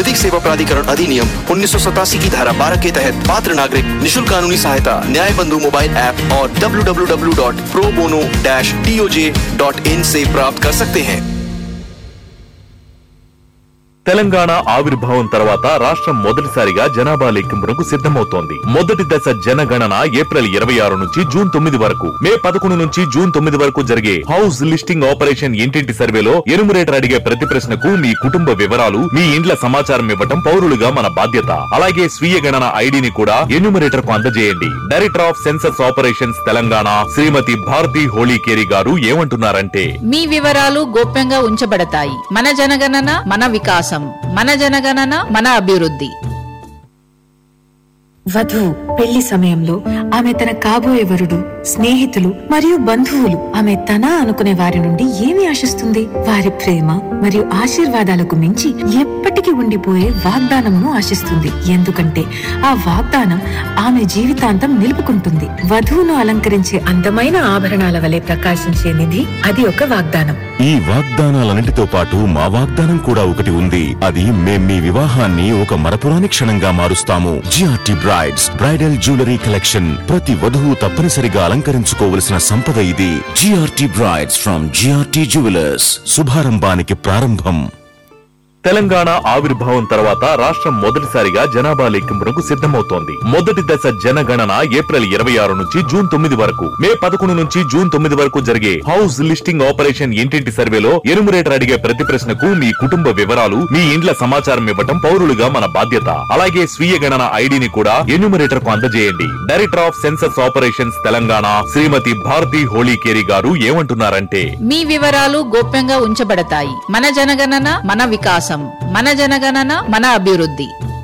विधिक सेवा प्राधिकरण अधिनियम उन्नीस की धारा 12 के तहत पात्र नागरिक निशुल्क कानूनी सहायता न्याय बंधु मोबाइल ऐप और www.probono-toj.in से प्राप्त कर सकते हैं తెలంగాణ ఆవిర్భావం తర్వాత రాష్ట్రం మొదటిసారిగా జనాభా లెక్కింపునకు సిద్ధమవుతోంది మొదటి దశ జనగణన ఏప్రిల్ ఇరవై ఆరు నుంచి జూన్ తొమ్మిది వరకు మే పదకొండు నుంచి జూన్ తొమ్మిది వరకు జరిగే హౌస్ లిస్టింగ్ ఆపరేషన్ ఇంటింటి సర్వేలో ఎనుమరేటర్ అడిగే ప్రతి ప్రశ్నకు మీ కుటుంబ వివరాలు మీ ఇండ్ల సమాచారం ఇవ్వటం పౌరులుగా మన బాధ్యత అలాగే స్వీయ గణన ఐడిని కూడా ఎన్యూమరేటర్ కు అందజేయండి director of census operations Telangana Shrimati Bharati Holikeri గారు ఏమంటున్నారంటే మీ వివరాలు గోప్యంగా ఉంచబడతాయి మన జనగణన మన వికాసం మన జనగణన మన అభివృద్ధి వధువు పెళ్లి సమయంలో ఆమె తన కాబోయే వరుడు స్నేహితులు మరియు బంధువులు ఆమె తన అనుకునే వారి నుండి ఏమి ఆశిస్తుంది వారి ప్రేమ మరియు ఆశీర్వాదాలకు మించి ఎప్పటికీ ఉండిపోయే వాగ్దానంను ఆశిస్తుంది ఎందుకంటే ఆ వాగ్దానం ఆమె జీవితాంతం నిలుపుకుంటుంది వధువును అలంకరించే అందమైన ఆభరణాల వలె ప్రకాశించే నిధి అది ఒక వాగ్దానం ఈ వాగ్దానాలన్నిటితో పాటు మా వాగ్దానం కూడా ఒకటి ఉంది అది మేం మీ వివాహాన్ని ఒక మరపురాని క్షణంగా మారుస్తాము GRT brides bridal jewellery collection ప్రతి వధువు తప్పనిసరిగా అలంకరించుకోవలసిన సంపద ఇది GRT brides from GRT jewellers శుభారంభానికి ప్రారంభం తెలంగాణ ఆవిర్భావం తర్వాత రాష్ట్రం మొదటిసారిగా జనాభా లెక్కింపునకు సిద్ధమవుతోంది మొదటి దశ జనగణన ఏప్రిల్ ఇరవై ఆరు నుంచి జూన్ తొమ్మిది వరకు మే పదకొండు నుంచి జూన్ తొమ్మిది వరకు జరిగే హౌస్ లిస్టింగ్ ఆపరేషన్ ఇంటింటి సర్వేలో ఎనుమరేటర్ అడిగే ప్రతి ప్రశ్నకు మీ కుటుంబ వివరాలు మీ ఇండ్ల సమాచారం ఇవ్వటం పౌరులుగా మన బాధ్యత అలాగే స్వీయ గణన ఐడిని కూడా ఎన్యూమరేటర్ కు అందజేయండి director of census operations Telangana Shrimati Bharati Holikeri గారు ఏమంటున్నారంటే మీ వివరాలు గోప్యంగా ఉంచబడతాయి మన జనగణన మన వికాసం మన జనగణన మన అభివృద్ధి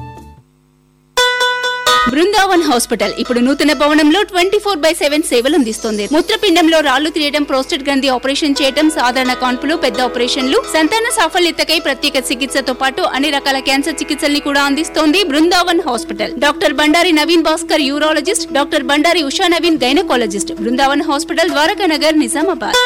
బృందావన్ హాస్పిటల్ ఇప్పుడు నూతన భవనంలో ట్వంటీ ఫోర్ బై సెవెన్ సేవలు అందిస్తోంది మూత్రపిండంలో రాళ్లు తీయడం ప్రోస్టేట్ గ్రంథి ఆపరేషన్ చేయడం సాధారణ కాన్పులు పెద్ద ఆపరేషన్లు సంతాన సాఫల్యతకై ప్రత్యేక చికిత్సతో పాటు అన్ని రకాల క్యాన్సర్ చికిత్సల్ని కూడా అందిస్తోంది Brindavan hospital doctor Bandari Naveen Bhaskar urologist doctor Bandari Usha Naveen gynaecologist Brindavan hospital Dwaraka Nagar Nizamabad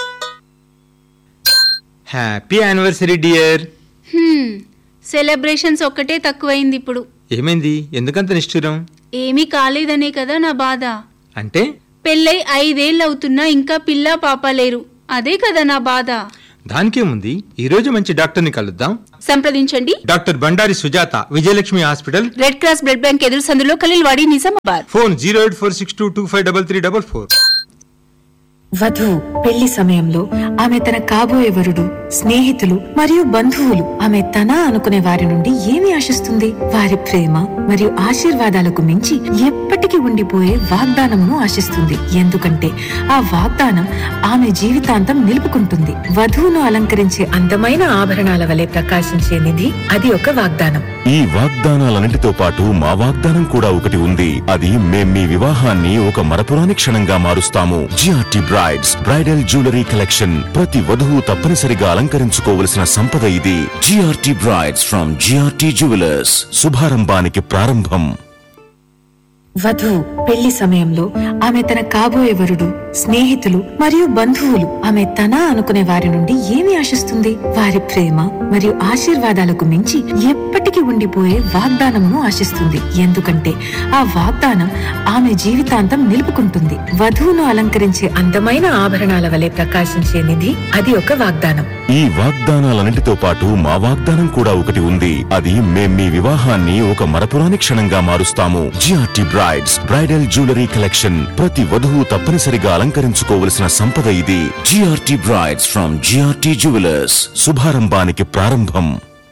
happy anniversary dear hmm, celebrations ఒక్కటే తక్కువైంది ఇప్పుడు ఏమైంది ఎందుకంత నిష్ఠురం ఏమీ కాలేదనే కదా నా బాధ అంటే పెళ్ళై ఐదేళ్ళు అవుతున్నా ఇంకా పిల్ల పాప లేరు అదే కదా నా బాధ దానికేముంది ఈ రోజు మంచి డాక్టర్ని కలుద్దాం సంప్రదించండి doctor Bandari Sujatha Vijayalakshmi hospital red cross blood bank ఎదురు సందులో Khaleelwadi Nizamabad phone zero eight four six two two five double three double four వధువు పెళ్లి సమయంలో ఆమె తన కాబోయే వరుడు స్నేహితులు మరియు బంధువులు ఆమె తన అనుకునే వారి నుండి ఏమి ఆశిస్తుంది వారి ప్రేమ మరియు ఆశీర్వాదాలకు మించి ఎప్పటికీ ఉండిపోయే వాగ్దానంను ఆశిస్తుంది ఎందుకంటే ఆ వాగ్దానం ఆమె జీవితాంతం నిలుపుకుంటుంది వధువును అలంకరించే అందమైన ఆభరణాల వలె ప్రకాశించే నిధి అది ఒక వాగ్దానం ఈ వాగ్దానాలన్నిటితో పాటు మా వాగ్దానం కూడా ఒకటి ఉంది అది మేం మీ వివాహాన్ని ఒక మరపురాని క్షణంగా మారుస్తాము GRT brides bridal jewellery collection ప్రతి వధువు తప్పనిసరిగా అలంకరించుకోవలసిన సంపద ఇది GRT brides from GRT jewellers శుభారంభానికి ప్రారంభం వధువు పెళ్లి సమయంలో ఆమె తన కాబోయే వరుడు స్నేహితులు మరియు బంధువులు ఆమె తన అనుకునే వారి నుండి ఏమి ఆశిస్తుంది వారి ప్రేమ మరియు ఆశీర్వాదాలకు మించి ఎప్పటికీ ఉండిపోయే వాగ్దానంను ఆశిస్తుంది ఎందుకంటే ఆ వాగ్దానం ఆమె జీవితాంతం నిలుపుకుంటుంది వధువును అలంకరించే అందమైన ఆభరణాల వలె ప్రకాశించే నిధి అది ఒక వాగ్దానం ఈ వాగ్దానాలన్నిటితో పాటు మా వాగ్దానం కూడా ఒకటి ఉంది అది మేం మీ వివాహాన్ని ఒక మరపురాని క్షణంగా మారుస్తాము GRT brides bridal jewellery collection ప్రతి వధువు తప్పనిసరిగా అలంకరించుకోవలసిన సంపద ఇది GRT brides from GRT jewellers శుభారంభానికి ప్రారంభం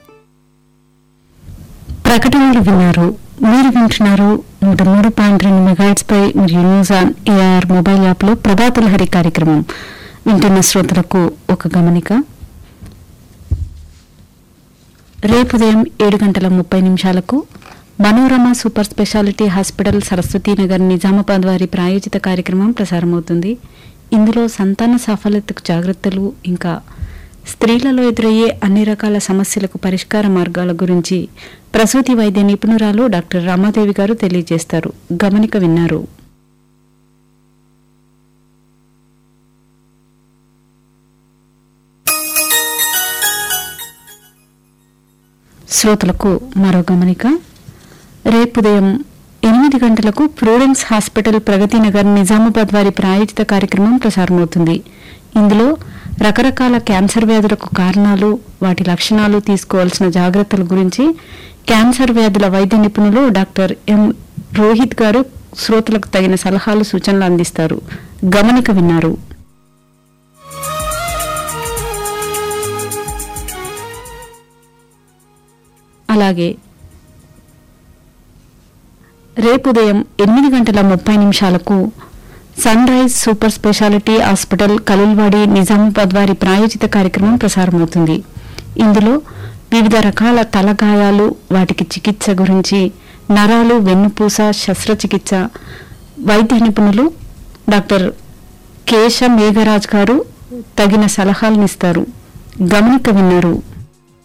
ప్రకటనలు విన్నారు మీరు వింటున్నారు నూట మూడు పాయింట్ రెండు మెగాట్స్ పై మరియు news on A R mobile app లో ప్రభాత లహరి కార్యక్రమం వింటున్న శ్రోతలకు ఒక గమనిక రేపు ఉదయం ఏడు గంటల ముప్పై నిమిషాలకు Manorama super speciality hospital Saraswatinagar Nizamabad వారి ప్రాయోజిత కార్యక్రమం ప్రసారమవుతుంది ఇందులో సంతాన సాఫల్యతకు జాగ్రత్తలు ఇంకా స్త్రీలలో ఎదురయ్యే అన్ని రకాల సమస్యలకు పరిష్కార మార్గాల గురించి ప్రసూతి వైద్య నిపుణురాలు డాక్టర్ రామాదేవి గారు తెలియజేస్తారు గమనిక విన్నారు శ్రోతలకు మరో గమనిక రేపు ఉదయం ఎనిమిది గంటలకు ప్రూడెన్స్ హాస్పిటల్ ప్రగతి నగర్ నిజామాబాద్ వారి ప్రాయోజిత కార్యక్రమం ప్రసారమవుతుంది ఇందులో రకరకాల క్యాన్సర్ వ్యాధులకు కారణాలు వాటి లక్షణాలు తీసుకోవాల్సిన జాగ్రత్తల గురించి క్యాన్సర్ వ్యాధుల వైద్య నిపుణులు డాక్టర్ ఎం రోహిత్ గారు శ్రోతలకు తగిన సలహాలు సూచనలు అందిస్తారు గమనిక విన్నారు అలాగే రేపు ఉదయం ఎనిమిది గంటల ముప్పై నిమిషాలకు sunrise super speciality hospital Kalulwadi Nizamabad వారి ప్రాయోజిత కార్యక్రమం ప్రసారమవుతుంది ఇందులో వివిధ రకాల తలగాయాలు వాటికి చికిత్స గురించి నరాలు వెన్నుపూస శస్త్రచికిత్స వైద్య నిపుణులు డాక్టర్ కేశ మేఘరాజ్ గారు తగిన సలహాలను ఇస్తారు గమనిక విన్నారు